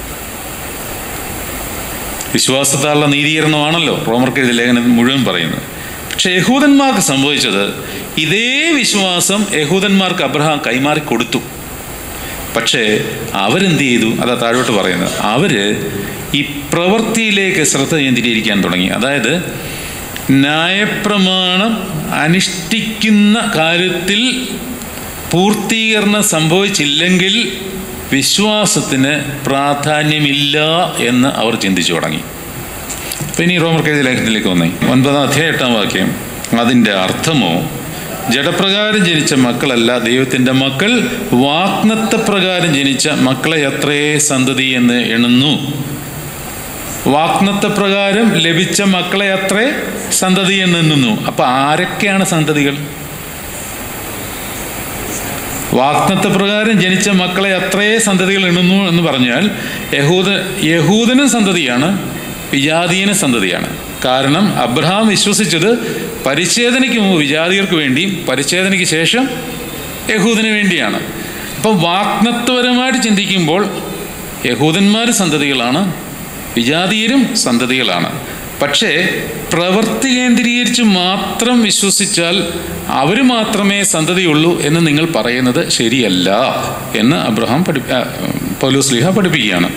Speaker 1: വിശ്വാസത്താലുള്ള നീതീകരണമാണല്ലോ റോമർക്കെഴുതി ലേഖനം മുഴുവൻ പറയുന്നത് പക്ഷെ യഹൂദന്മാർക്ക് സംഭവിച്ചത് ഇതേ വിശ്വാസം യഹൂദന്മാർക്ക് അബ്രഹാം കൈമാറി കൊടുത്തു പക്ഷേ അവരെന്ത് ചെയ്തു അതാ താഴോട്ട് പറയുന്നത് അവര് ഈ പ്രവൃത്തിയിലേക്ക് ശ്രദ്ധ കേന്ദ്രീകരിക്കാൻ തുടങ്ങി അതായത് ന്യായപ്രമാണം അനുഷ്ഠിക്കുന്ന കാര്യത്തിൽ പൂർത്തീകരണം സംഭവിച്ചില്ലെങ്കിൽ വിശ്വാസത്തിന് പ്രാധാന്യമില്ല എന്ന് അവർ ചിന്തിച്ചു തുടങ്ങി അപ്പം ഇനി റോമർ എഴുതിയ ലേഖനത്തിലേക്ക് വന്നേ ഒൻപതാം അധ്യായ എട്ടാം വാക്യം അതിൻ്റെ അർത്ഥമോ ജഡപ്രകാരം ജനിച്ച മക്കളല്ല ദൈവത്തിൻ്റെ മക്കൾ വാഗ്നത്തപ്രകാരം ജനിച്ച മക്കളെ എത്രയേ സന്തതി എന്ന് എണ്ണുന്നു വാഗ്നത്തപ്രകാരം ലഭിച്ച മക്കളെ അത്രേ സന്തതി എന്ന് എണ്ണുന്നു അപ്പൊ ആരൊക്കെയാണ് സന്തതികൾ വാഗ്നത്തപ്രകാരം ജനിച്ച മക്കളെ അത്രയേ സന്തതികൾ എണ്ണുന്നു എന്ന് പറഞ്ഞാൽ യഹൂദ യഹൂദനും സന്തതിയാണ് വിജാതീയനും സന്തതിയാണ് കാരണം അബ്രഹാം വിശ്വസിച്ചത് പരിച്ഛേദനയ്ക്ക് മുമ്പ് വിജാതിയർക്ക് വേണ്ടിയും പരിച്ഛേദനയ്ക്ക് ശേഷം യഹൂദന് വേണ്ടിയാണ് അപ്പം വാഗ്നത്വപരമായിട്ട് ചിന്തിക്കുമ്പോൾ യഹൂദന്മാർ സന്തതികളാണ് വിജാതീയരും സന്തതികളാണ് പക്ഷേ പ്രവൃത്തി കേന്ദ്രീകരിച്ച് മാത്രം വിശ്വസിച്ചാൽ അവർ മാത്രമേ സന്തതിയുള്ളൂ എന്ന് നിങ്ങൾ പറയുന്നത് ശരിയല്ല എന്ന് അബ്രഹാം പഠി പൗലോസ്ലിഹ പഠിപ്പിക്കുകയാണ്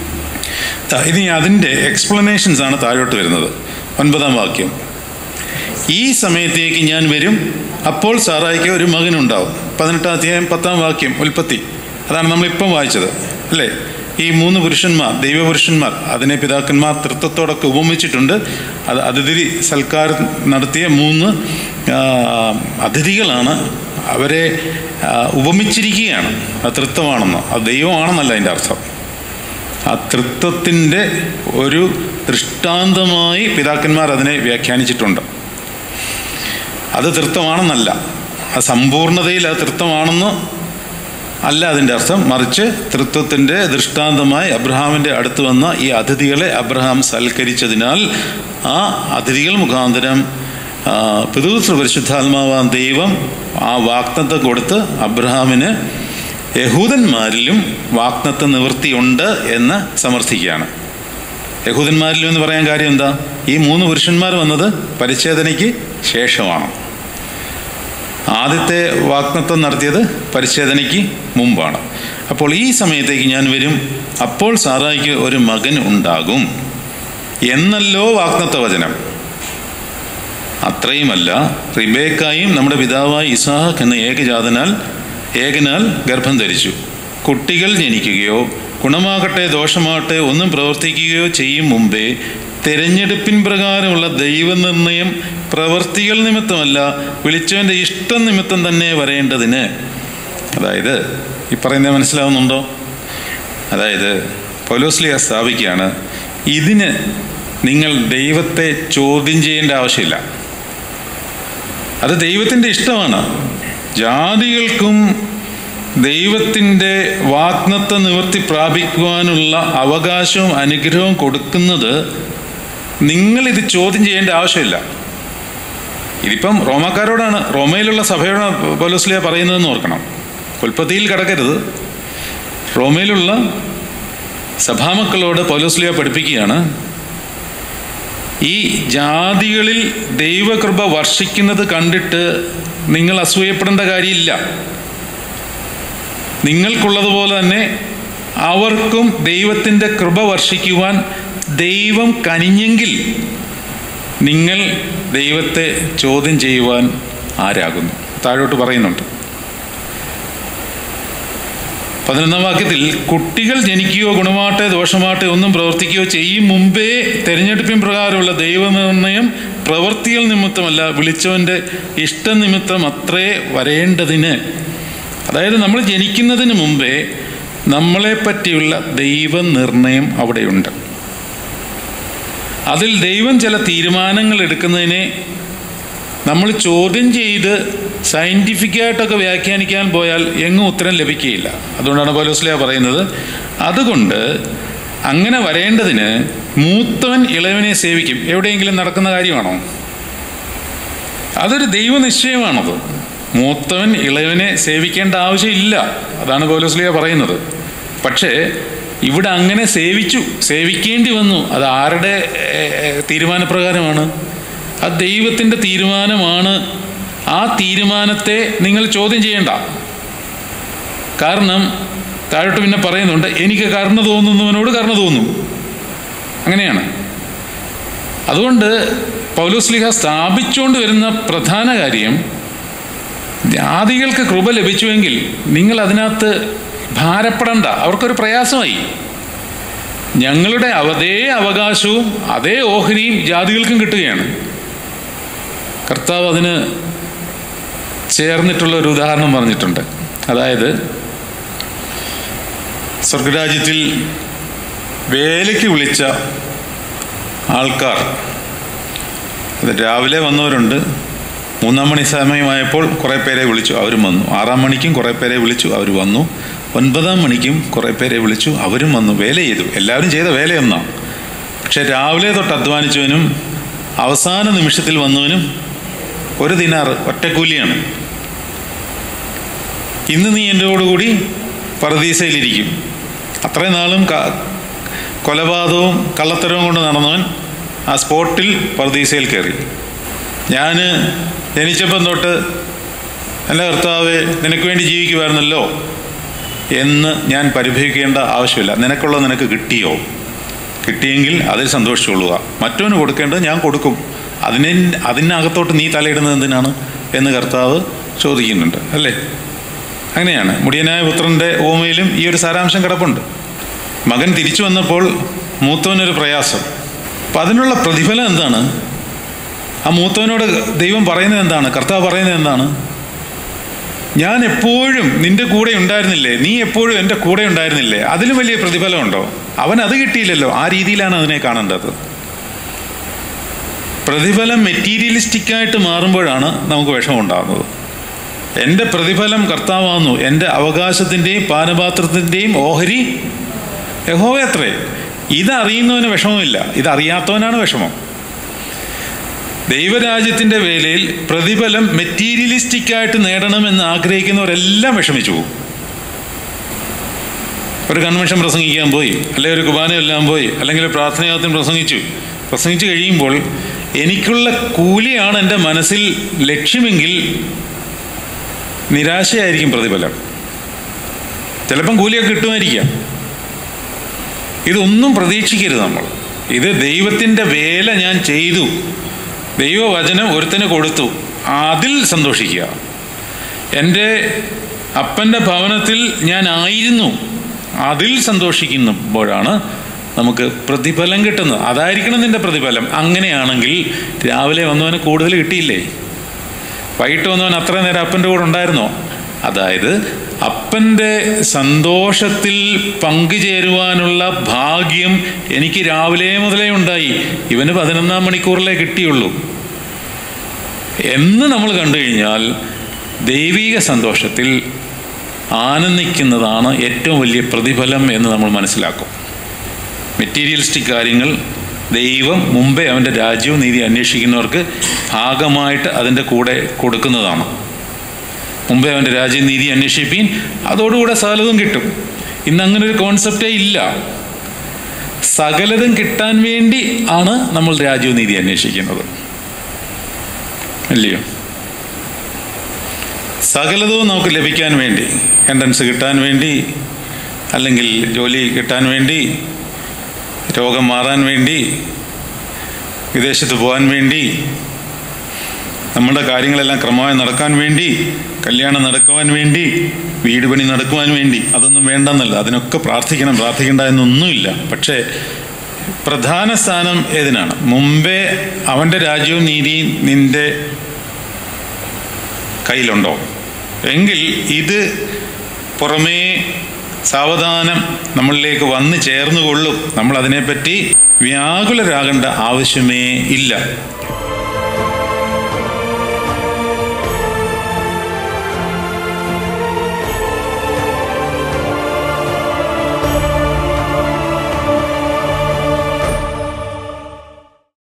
Speaker 1: ദാ ഇനി അതിൻ്റെ എക്സ്പ്ലനേഷൻസ് ആണ് താഴോട്ട് വരുന്നത് ഒൻപതാം വാക്യം ഈ സമയത്തേക്ക് ഞാൻ വരും അപ്പോൾ സാറായിക്ക് ഒരു മകനുണ്ടാവും പതിനെട്ടാം അധ്യായം പത്താം വാക്യം ഉൽപ്പത്തി അതാണ് നമ്മളിപ്പം വായിച്ചത് അല്ലേ ഈ മൂന്ന് പുരുഷന്മാർ ദൈവപുരുഷന്മാർ അതിനെ പിതാക്കന്മാർ തൃത്വത്തോടൊക്കെ ഉപമിച്ചിട്ടുണ്ട് അത് അതിഥി സൽക്കാരം നടത്തിയ മൂന്ന് ആ, അതിഥികളാണ് അവരെ ആ, ഉപമിച്ചിരിക്കുകയാണ് അത് തൃത്വമാണെന്ന് അത് ദൈവമാണെന്നല്ല അതിൻ്റെ അർത്ഥം ആ തൃത്വത്തിൻ്റെ ഒരു ദൃഷ്ടാന്തമായി പിതാക്കന്മാർ അതിനെ വ്യാഖ്യാനിച്ചിട്ടുണ്ട് അത് തൃത്വമാണെന്നല്ല ആ സമ്പൂർണതയിൽ അത് തൃത്വമാണെന്ന് അല്ല അതിൻ്റെ അർത്ഥം മറിച്ച് തൃത്വത്തിൻ്റെ ദൃഷ്ടാന്തമായി അബ്രഹാമിൻ്റെ അടുത്ത് വന്ന ഈ അതിഥികളെ അബ്രഹാം സൽക്കരിച്ചതിനാൽ ആ അതിഥികൾ മുഖാന്തരം ആ, പിതൃത്വ പരിശുദ്ധാത്മാവാൻ ദൈവം ആ വാക്തത്വം കൊടുത്ത് അബ്രഹാമിന് യഹൂദന്മാരിലും വാക്തത്വ നിവൃത്തിയുണ്ട് എന്ന് സമർത്ഥിക്കുകയാണ് യഹൂദന്മാരിലും എന്ന് പറയാൻ കാര്യം എന്താ ഈ മൂന്ന് പുരുഷന്മാർ വന്നത് പരിച്ഛേദനയ്ക്ക് ശേഷമാണ് ആദ്യത്തെ വാഗ്നത്വം നടത്തിയത് പരിച്ഛേദനയ്ക്ക് മുമ്പാണ് അപ്പോൾ ഈ സമയത്തേക്ക് ഞാൻ വരും അപ്പോൾ സാറായിക്ക് ഒരു മകൻ ഉണ്ടാകും എന്നല്ലോ വാഗ്നത്വ വചനം അത്രയുമല്ല റിബേക്കായും നമ്മുടെ പിതാവായ ഇസാഹ് എന്ന ഏകജാതനാൽ ഏകനാൽ ഗർഭം ധരിച്ചു കുട്ടികൾ ജനിക്കുകയോ ഗുണമാകട്ടെ ദോഷമാകട്ടെ ഒന്നും പ്രവർത്തിക്കുകയോ ചെയ്യും മുമ്പേ തിരഞ്ഞെടുപ്പിൻ പ്രകാരമുള്ള ദൈവനിർണയം പ്രവർത്തികൾ നിമിത്തമല്ല വിളിച്ചവൻ്റെ ഇഷ്ടം നിമിത്തം തന്നെ വരേണ്ടതിന് അതായത് ഈ പറയുന്നത് മനസ്സിലാവുന്നുണ്ടോ അതായത് പൗലോസ്ലിയ സ്ഥാപിക്കുകയാണ് ഇതിന് നിങ്ങൾ ദൈവത്തെ ചോദ്യം ചെയ്യേണ്ട ആവശ്യമില്ല അത് ദൈവത്തിൻ്റെ ഇഷ്ടമാണ് ജാതികൾക്കും ദൈവത്തിൻ്റെ വാഗ്നത്വ നിവർത്തി പ്രാപിക്കുവാനുള്ള അവകാശവും അനുഗ്രഹവും കൊടുക്കുന്നത് നിങ്ങളിത് ചോദ്യം ചെയ്യേണ്ട ആവശ്യമില്ല ഇതിപ്പം റോമാക്കാരോടാണ് റോമയിലുള്ള സഭയോടാണ് പൗലോസ്ലിയ പറയുന്നതെന്ന് ഓർക്കണം ഉൽപ്പത്തിയിൽ കിടക്കരുത് റോമയിലുള്ള സഭാമക്കളോട് പൗലോസ്ലിയ പഠിപ്പിക്കുകയാണ് ഈ ജാതികളിൽ ദൈവകൃപ വർഷിക്കുന്നത് കണ്ടിട്ട് നിങ്ങൾ അസൂയപ്പെടേണ്ട കാര്യമില്ല നിങ്ങൾക്കുള്ളതുപോലെ തന്നെ അവർക്കും ദൈവത്തിൻ്റെ കൃപ വർഷിക്കുവാൻ ദൈവം കനിഞ്ഞെങ്കിൽ നിങ്ങൾ ദൈവത്തെ ചോദ്യം ചെയ്യുവാൻ ആരാകുന്നു താഴോട്ട് പറയുന്നുണ്ട് പതിനൊന്നാം വാക്യത്തിൽ കുട്ടികൾ ജനിക്കുകയോ ഗുണമാട്ടെ ദോഷമാട്ടെ ഒന്നും പ്രവർത്തിക്കുകയോ ചെയ്യും മുമ്പേ തെരഞ്ഞെടുപ്പിൻ പ്രകാരമുള്ള ദൈവനിർണയം പ്രവൃത്തികൾ നിമിത്തമല്ല വിളിച്ചവൻ്റെ ഇഷ്ടനിമിത്തം അത്രേ വരേണ്ടതിന് അതായത് നമ്മൾ ജനിക്കുന്നതിന് മുമ്പേ നമ്മളെ പറ്റിയുള്ള ദൈവനിർണയം അവിടെയുണ്ട് അതിൽ ദൈവം ചില തീരുമാനങ്ങൾ എടുക്കുന്നതിനെ നമ്മൾ ചോദ്യം ചെയ്ത് സയൻറ്റിഫിക്കായിട്ടൊക്കെ വ്യാഖ്യാനിക്കാൻ പോയാൽ എങ്ങും ഉത്തരം ലഭിക്കുകയില്ല അതുകൊണ്ടാണ് പൗലോസ്ലിയ പറയുന്നത് അതുകൊണ്ട് അങ്ങനെ വരേണ്ടതിന് മൂത്തവൻ ഇളവനെ സേവിക്കും എവിടെയെങ്കിലും നടക്കുന്ന കാര്യമാണോ അതൊരു ദൈവനിശ്ചയമാണത് മൂത്തവൻ ഇളയവനെ സേവിക്കേണ്ട ആവശ്യമില്ല അതാണ് പൗലോസ്ലിയ പറയുന്നത് പക്ഷേ ഇവിടെ അങ്ങനെ സേവിച്ചു സേവിക്കേണ്ടി വന്നു അത് ആരുടെ ഏഹ്, ഏഹ്, തീരുമാനപ്രകാരമാണ് അത് ദൈവത്തിൻ്റെ തീരുമാനമാണ് ആ തീരുമാനത്തെ നിങ്ങൾ ചോദ്യം ചെയ്യണ്ട കാരണം താഴോട്ട് പിന്നെ പറയുന്നുണ്ട് എനിക്ക് കരുണ തോന്നുന്നവനോട് കരുണ തോന്നും അങ്ങനെയാണ് അതുകൊണ്ട് പൗലോസ്ലിഹ സ്ഥാപിച്ചുകൊണ്ട് വരുന്ന പ്രധാന കാര്യം ജാതികൾക്ക് കൃപ ലഭിച്ചുവെങ്കിൽ നിങ്ങൾ അതിനകത്ത് ഭാരപ്പെടണ്ട അവർക്കൊരു പ്രയാസമായി ഞങ്ങളുടെ അതേ അവകാശവും അതേ ഓഹരിയും ജാതികൾക്കും കിട്ടുകയാണ് കർത്താവ് അതിന് ചേർന്നിട്ടുള്ള ഒരു ഉദാഹരണം പറഞ്ഞിട്ടുണ്ട് അതായത് സ്വർഗരാജ്യത്തിൽ വേലയ്ക്ക് വിളിച്ച ആൾക്കാർ അത് രാവിലെ വന്നവരുണ്ട് മൂന്നാം മണി സമയമായപ്പോൾ കുറേ പേരെ വിളിച്ചു അവരും വന്നു ആറാം മണിക്കും കുറേ പേരെ വിളിച്ചു അവർ വന്നു ഒൻപതാം മണിക്കും കുറേ പേരെ വിളിച്ചു അവരും വന്നു വേല ചെയ്തു എല്ലാവരും ചെയ്ത വേലയൊന്നാണ് പക്ഷെ രാവിലെ തൊട്ട് അധ്വാനിച്ചവനും അവസാന നിമിഷത്തിൽ വന്നവനും ഒരു ദിനാറ് ഒറ്റക്കൂലിയാണ് ഇന്ന് നീ എൻ്റെ കൂടി പറദീസയിലിരിക്കും അത്രയും നാളും ക- കൊലപാതകവും കള്ളത്തരവും കൊണ്ട് നടന്നവൻ ആ സ്പോട്ടിൽ പറദീസയിൽ കയറി ഞാൻ ജനിച്ചപ്പം തൊട്ട് എൻ്റെ കർത്താവെ നിനക്ക് വേണ്ടി ജീവിക്കുമായിരുന്നല്ലോ എന്ന് ഞാൻ പരിഭവിക്കേണ്ട ആവശ്യമില്ല നിനക്കുള്ളത് നിനക്ക് കിട്ടിയോ കിട്ടിയെങ്കിൽ അതിൽ സന്തോഷിച്ചുകൊള്ളുക മറ്റവന് കൊടുക്കേണ്ടത് ഞാൻ കൊടുക്കും അതിനെ അതിനകത്തോട്ട് നീ തലയിടുന്നത് എന്തിനാണ് എന്ന് കർത്താവ് ചോദിക്കുന്നുണ്ട് അല്ലേ അങ്ങനെയാണ് മുടിയനായ പുത്രൻ്റെ ഓമയിലും ഈ ഒരു സാരാംശം കിടപ്പുണ്ട് മകൻ തിരിച്ചു വന്നപ്പോൾ മൂത്തവനൊരു പ്രയാസം അപ്പം അതിനുള്ള പ്രതിഫലം എന്താണ് ആ മൂത്തവനോട് ദൈവം പറയുന്നത് എന്താണ് കർത്താവ് പറയുന്നത് എന്താണ് ഞാൻ എപ്പോഴും നിന്റെ കൂടെ ഉണ്ടായിരുന്നില്ലേ നീ എപ്പോഴും എൻ്റെ കൂടെ ഉണ്ടായിരുന്നില്ലേ അതിലും വലിയ പ്രതിഫലമുണ്ടോ അവൻ അത് കിട്ടിയില്ലല്ലോ ആ രീതിയിലാണ് അതിനെ കാണേണ്ടത് പ്രതിഫലം മെറ്റീരിയലിസ്റ്റിക്കായിട്ട് മാറുമ്പോഴാണ് നമുക്ക് വിഷമം ഉണ്ടാകുന്നത് എൻ്റെ പ്രതിഫലം കർത്താവാകുന്നു എൻ്റെ അവകാശത്തിൻ്റെയും പാനപാത്രത്തിൻ്റെയും ഓഹരി യഹോവയത്രേ ഇതറിയുന്നവന് വിഷമമില്ല ഇതറിയാത്തവനാണ് വിഷമം ദൈവരാജ്യത്തിൻ്റെ വേലയിൽ പ്രതിഫലം മെറ്റീരിയലിസ്റ്റിക്കായിട്ട് നേടണമെന്ന് ആഗ്രഹിക്കുന്നവരെല്ലാം വിഷമിച്ചു പോകും ഒരു കൺവെൻഷൻ പ്രസംഗിക്കാൻ പോയി അല്ലെങ്കിൽ ഒരു കുർബാന എല്ലാം പോയി അല്ലെങ്കിൽ ഒരു പ്രാർത്ഥനയാഗത്തിന് പ്രസംഗിച്ചു പ്രസംഗിച്ചു കഴിയുമ്പോൾ എനിക്കുള്ള കൂലിയാണ് എൻ്റെ മനസ്സിൽ ലക്ഷ്യമെങ്കിൽ നിരാശയായിരിക്കും പ്രതിഫലം ചിലപ്പം കൂലിയൊക്കെ കിട്ടുമായിരിക്കാം ഇതൊന്നും പ്രതീക്ഷിക്കരുത് നമ്മൾ ഇത് ദൈവത്തിൻ്റെ വേല ഞാൻ ചെയ്തു ദൈവവചനം ഒരുത്തന് കൊടുത്തു അതിൽ സന്തോഷിക്കുക എൻ്റെ അപ്പൻ്റെ ഭവനത്തിൽ ഞാൻ ആയിരുന്നു അതിൽ സന്തോഷിക്കുമ്പോഴാണ് നമുക്ക് പ്രതിഫലം കിട്ടുന്നത് അതായിരിക്കണം നിന്റെ പ്രതിഫലം അങ്ങനെയാണെങ്കിൽ രാവിലെ വന്നവന് കൂടുതൽ കിട്ടിയില്ലേ വൈകിട്ട് വന്നവൻ അത്ര നേരം അപ്പൻ്റെ കൂടെ ഉണ്ടായിരുന്നോ അതായത് അപ്പൻ്റെ സന്തോഷത്തിൽ പങ്കുചേരുവാനുള്ള ഭാഗ്യം എനിക്ക് രാവിലെ മുതലേ ഉണ്ടായി ഇവന് പതിനൊന്നാം മണിക്കൂറിലേ കിട്ടിയുള്ളൂ എന്ന് നമ്മൾ കണ്ടു കഴിഞ്ഞാൽ ദൈവിക സന്തോഷത്തിൽ ആനന്ദിക്കുന്നതാണ് ഏറ്റവും വലിയ പ്രതിഫലം എന്ന് നമ്മൾ മനസ്സിലാക്കും മെറ്റീരിയലിസ്റ്റിക് കാര്യങ്ങൾ ദൈവം മുമ്പേ അവൻ്റെ രാജ്യവും നീതി അന്വേഷിക്കുന്നവർക്ക് ഭാഗമായിട്ട് അതിൻ്റെ കൂടെ കൊടുക്കുന്നതാണ് മുമ്പേ അവൻ്റെ രാജ്യം നീതി അന്വേഷിപ്പീൻ അതോടുകൂടെ സകലതും കിട്ടും ഇന്ന് അങ്ങനെ ഒരു കോൺസെപ്റ്റേ ഇല്ല സകലതും കിട്ടാൻ വേണ്ടി ആണ് നമ്മൾ രാജ്യവും നീതി അന്വേഷിക്കുന്നത് അല്ലയോ സകലതും നമുക്ക് ലഭിക്കാൻ വേണ്ടി എൻട്രൻസ് കിട്ടാൻ വേണ്ടി അല്ലെങ്കിൽ ജോലി കിട്ടാൻ വേണ്ടി രോഗം മാറാൻ വേണ്ടി വിദേശത്ത് പോകാൻ വേണ്ടി നമ്മുടെ കാര്യങ്ങളെല്ലാം ക്രമമായി നടക്കാൻ വേണ്ടി കല്യാണം നടക്കുവാൻ വേണ്ടി വീട് പണി നടക്കുവാൻ വേണ്ടി അതൊന്നും വേണ്ടെന്നല്ല അതിനൊക്കെ പ്രാർത്ഥിക്കണം പ്രാർത്ഥിക്കേണ്ട എന്നൊന്നുമില്ല പക്ഷേ പ്രധാന സ്ഥാനം ഏതിനാണ് മുമ്പേ അവൻ്റെ രാജ്യവും നീതിയും നിന്റെ കയ്യിലുണ്ടോ എങ്കിൽ ഇത് പുറമേ സാവധാനം നമ്മളിലേക്ക് വന്നു ചേർന്നുകൊള്ളും നമ്മൾ അതിനെപ്പറ്റി വ്യാകുലരാകേണ്ട ആവശ്യമേ ഇല്ല